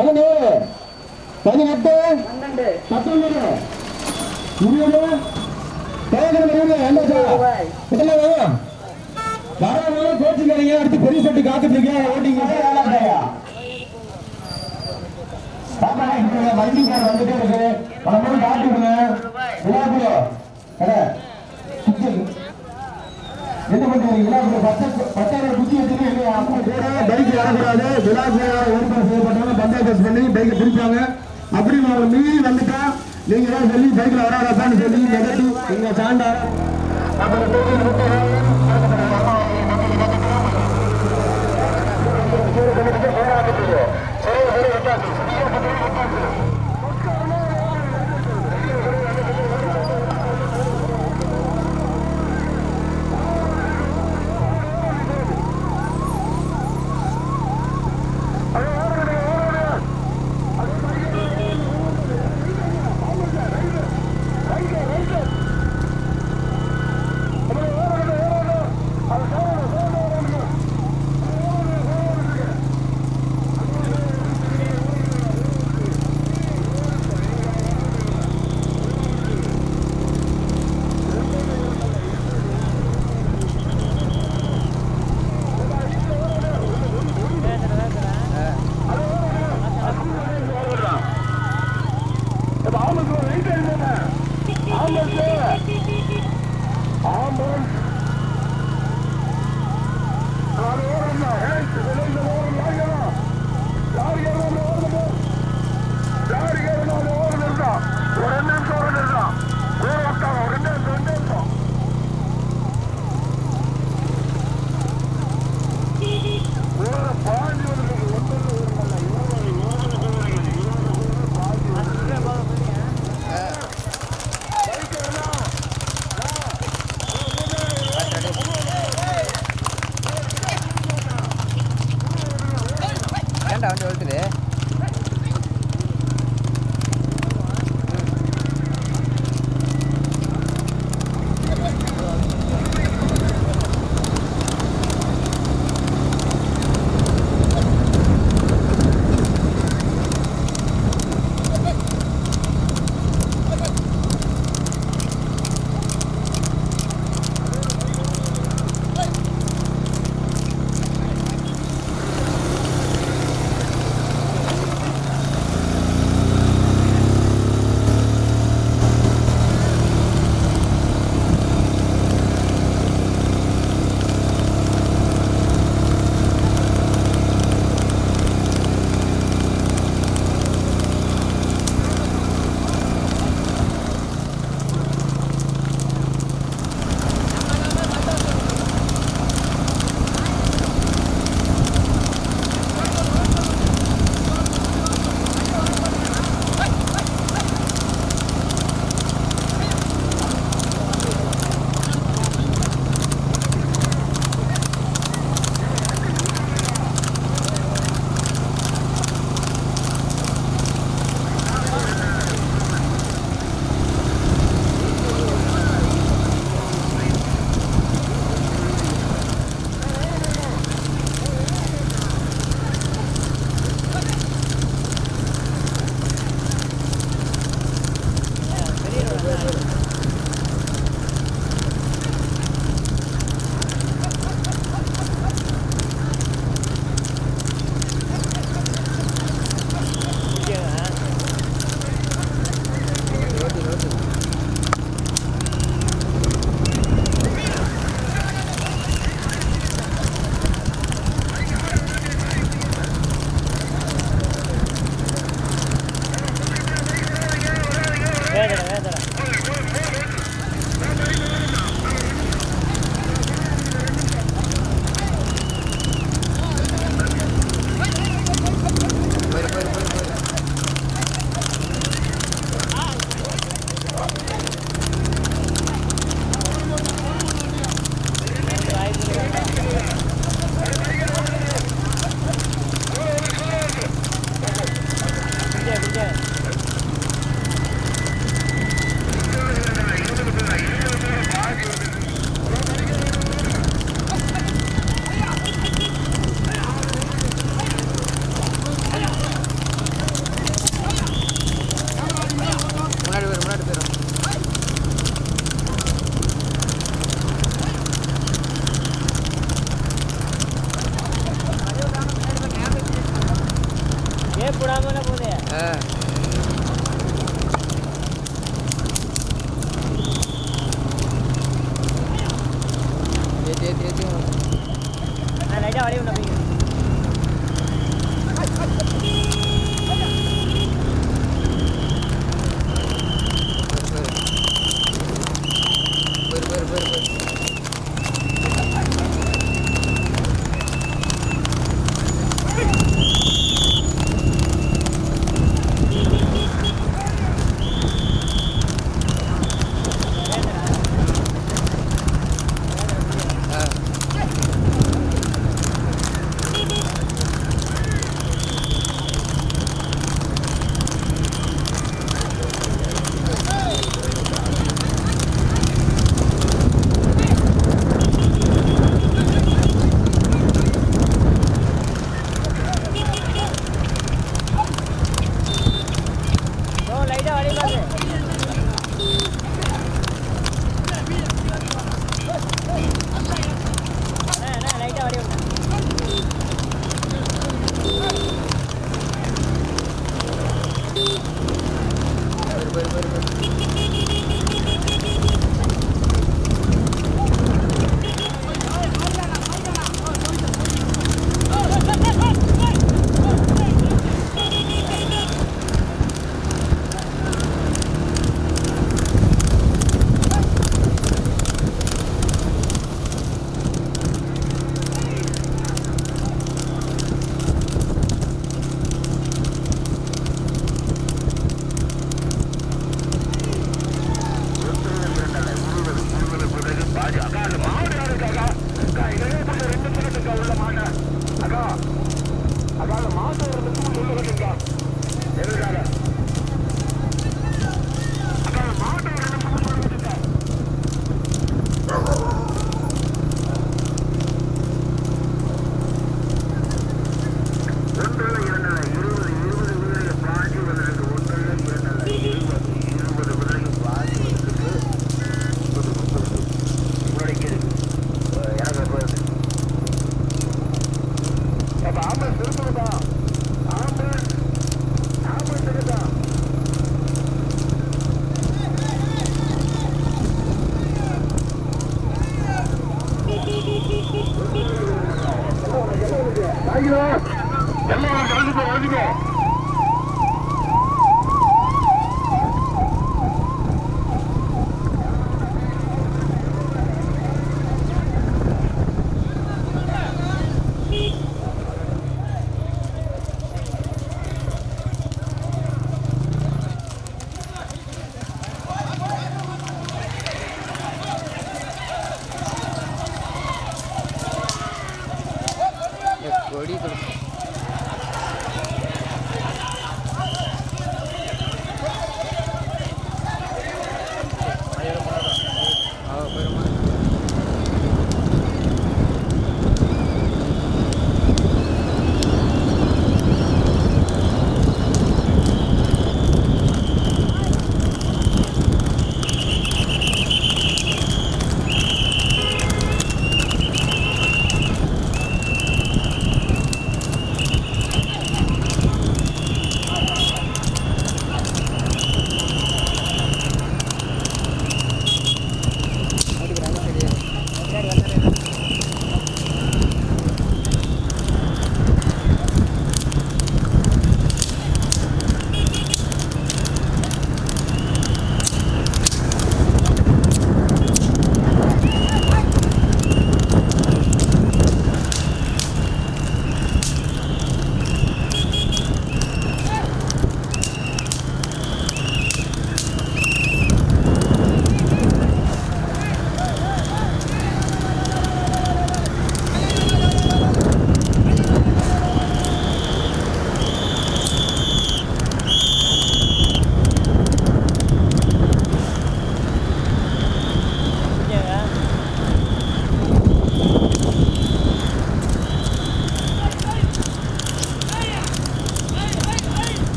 பன்னெண்டு பதினெட்டு பன்னெண்டு பத்தொன்பது இருபது பதினெட்டு இருபது எண்பது ரூபாய் இதெல்லாம் வரவங்க கோச்சிக்காரங்க அடுத்து பெரிய செட்டு காத்துட்டு இருக்கீங்க ஓட்டிங்க வண்டிக்கார வந்துட்டே இருக்கு பணம் காட்டி விடுங்க விழாக்குழு கடை என்ன பண்றீங்க விழாக்குழு பச்சை பச்சாயிரம் குச்சி வச்சுட்டு இல்லையா அப்போ கூட பைக் வரக்கூடாது விழாக்குழு ஏற்பாடு செய்யப்பட்டவங்க பந்தாபஸ் பண்ணி பைக்கை திருப்பாங்க அப்படி உங்களை மீறி வந்துட்டா நீங்க தான் சொல்லி பைக்ல வராதாப்பான்னு சொல்லி நிகழ்த்தி நீங்க சாண்டா அப்புறம் போய் ஏன்டா வண்டி வளர்த்துது வேதனை வேதனை ஆ ஏத்தி ஏத்தி ஏத்தி போயிரு போயிரு போயிரு போயிரு ஆ போயிரு போயிரு போயிரு போயிரு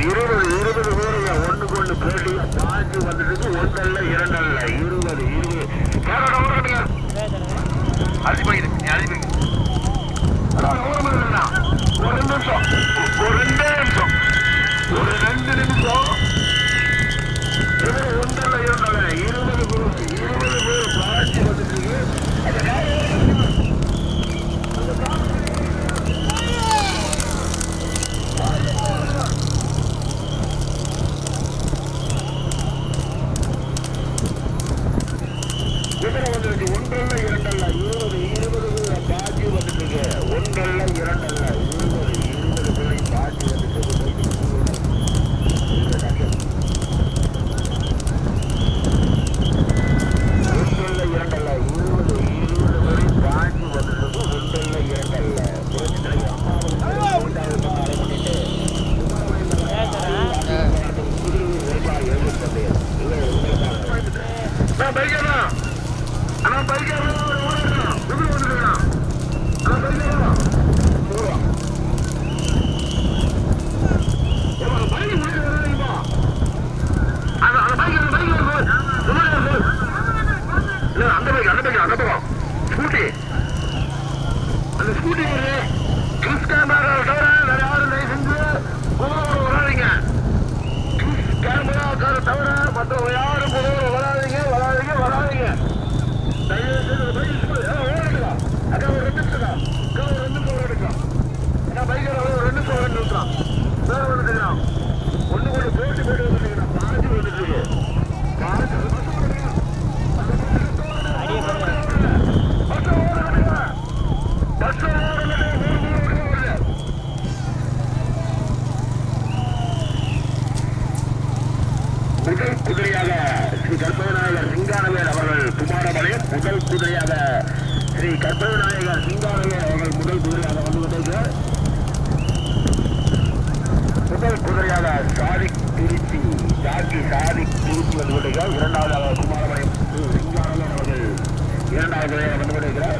இருபது இருபது பேருங்க ஒண்ணுக்கு ஒண்ணு போட்டியா பாஞ்சு வந்துட்டு ஒன்றல்ல இரண்டல்ல இருபது இருபது கேரளா ஓடுறீங்க அரிசி போயிடு நீ அரிசி போயிடு ஒரு ரெண்டு நிமிஷம் ஒரு ரெண்டே நிமிஷம் ஒரு ரெண்டு நிமிஷம் இருபது ஒன்றல்ல இரண்டல்ல இருபது பேர் இருபது பேர் பாஞ்சு வந்துட்டு இருக்கு அந்த குதிரை வந்துருக்கு ஒன்றல்ல இரண்டல்ல இருபது இருபது பேரை பாஜி வந்துட்டு ஒன்றல்ல இரண்டல்ல இருபது இருபது பேரை பாஜி வந்துட்டு ஒன்றல்ல இரண்டல்ல இருபது இருபது பேரை பாஜி வந்துட்டு ஒன்றல்ல இரண்டல்ல புரட்சித்தலை அம்மாவுக்கு அரை பண்ணிட்டு நான் பைக்கா அண்ணா பைக்கா ஓடுறேன் உள்ள வந்துடுறேன் அண்ணா பைக்கா போவா ஏமா பைக் முடிச்சு வராதீங்கப்பா அந்த அந்த பைக் அந்த பைக் போ சும்மா போ இல்ல அந்த பைக் அந்த பைக் அந்த பக்கம் ஸ்கூட்டி அந்த ஸ்கூட்டி வருது கிறிஸ் கேமரா தவிர வேற யாரும் தயவு செஞ்சு பொதுவாக வராதீங்க கிறிஸ் கேமராக்கார தவிர மற்றவங்க யாரும் பொதுவாக வராதீங்க வராதீங்க வராதீங்க தயவு செய்து அந்த பைக் ஸ்கூல் ஓடிக்கலாம் அக்கா ஒரு ரெண்டு நிமிஷம் அக்கா ஒரு ரெண்டு நிமிஷம் ஓடிக்கலாம் ஏன்னா பைக்கில் ஒரு ரெண்டு நிமிஷம் ஓடி நிறுத்தலாம் வேற வந்துட்டுக்கலாம் ஒன்று கூட போட்டு போயிட்டு வந்துட்டுக்கலாம் பாஞ்சு வந்துட்டு இருக்கு பாஞ்சு பஸ் ஓடுங்க பஸ் ஓடுங்க பஸ் ஓடுங்க முதல் குதிரையாக ஸ்ரீ கற்பகநாயகர் சிங்காரவேல் அவர்கள் குமாரபாளையம் முதல் குதிரையாக ஸ்ரீ கற்பகநாயகர் சிங்காரவேல் அவர்கள் முதல் குதிரையாக வந்து கொண்டிருக்கிறார் முதல் குதிரையாக சாதிக் திருச்சி ஜாக்கி சாதிக் திருச்சி வந்து கொண்டிருக்கிறார் இரண்டாவதாக குமாரபாளையம் திரு சிங்காரவேல் அவர்கள் இரண்டாவது குதிரையாக வந்து கொண்டிருக்கிறார்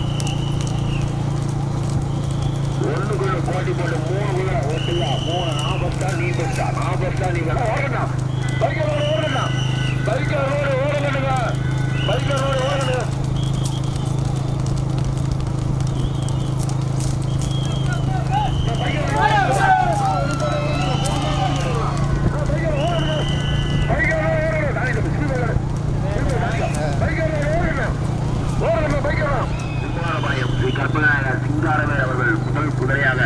ஒண்ணுக்குள்ள போட்டி போட்டு மூணு குதிரை ஓட்டுயா மூணு நான் பஸ்டா நீ பஸ்டா நான் பஸ்டா நீ பஸ்டா ஓடணும் பைக்கில் ரோடு ஓடணும் பைக்கில் ரோடு ஓடணுங்க பைக்கில் ரோடு ஓடணும் சிங்காரவேல் அவர்கள் முதல் குதிரையாக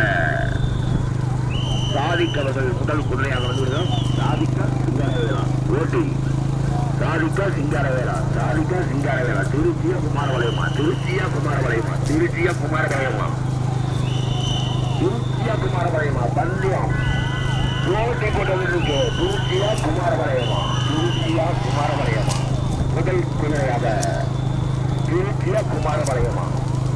சாதிக் அவர்கள் முதல் குதிரையாக வந்துவிடுகிறோம் சாதிக்க சிங்காரவேலா ஓட்டி சாதிக்க சிங்காரவேலா சாதிக்க சிங்காரவேலா திருச்சியா குமாரபாளையமா திருச்சியா குமாரபாளையமா திருச்சியா குமாரபாளையமா திருச்சியா குமாரபாளையமா பந்தயம் போட்டி போட்டது இருக்கு திருச்சியா குமாரபாளையமா திருச்சியா குமாரபாளையமா முதல் குதிரையாக திருச்சியா குமாரபாளையமா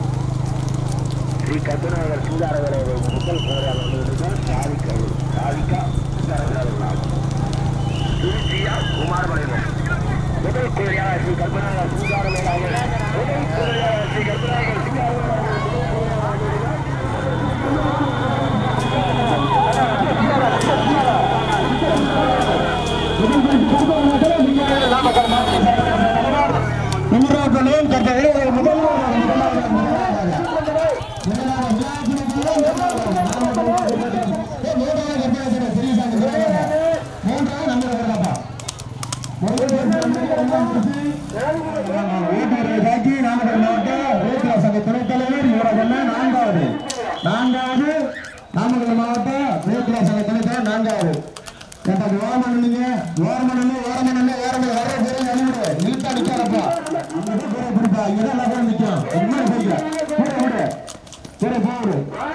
ஸ்ரீ கத்துநாயகர் சிங்காரவேலை முதல் குதிரையாக வந்திருந்தார் சாதிக்க சாதிக்கா சிங்காரவேலா திருச்சியா குமாரபாளையம் முதல் குதிரையாக ஸ்ரீ கற்பனாக சிங்காரவேலா அவர்கள் முதல் குதிரையாக ஸ்ரீ கற்பனாக சிங்காரவேலா அவர்கள் முதல் குதிரையாக வந்திருக்கிறார். நிமிடங்களும் கட்ட இடைவெளி முதல் நான்காவது நான்காவது நாமக்கல் மாவட்ட வேட்புல சங்க துணைத்தலைவர் நான்காவது எனக்கு ஓரமன் நீங்க ஓரமன் ஓரமன் ஓரமன் வர பேரு அனுப்பிடு நீட்டா நிக்காதப்பா அந்த பேரை பிடிப்பா இதான் பேர் நிக்கும் என்ன போய்க்க கூட கூட கூட போடு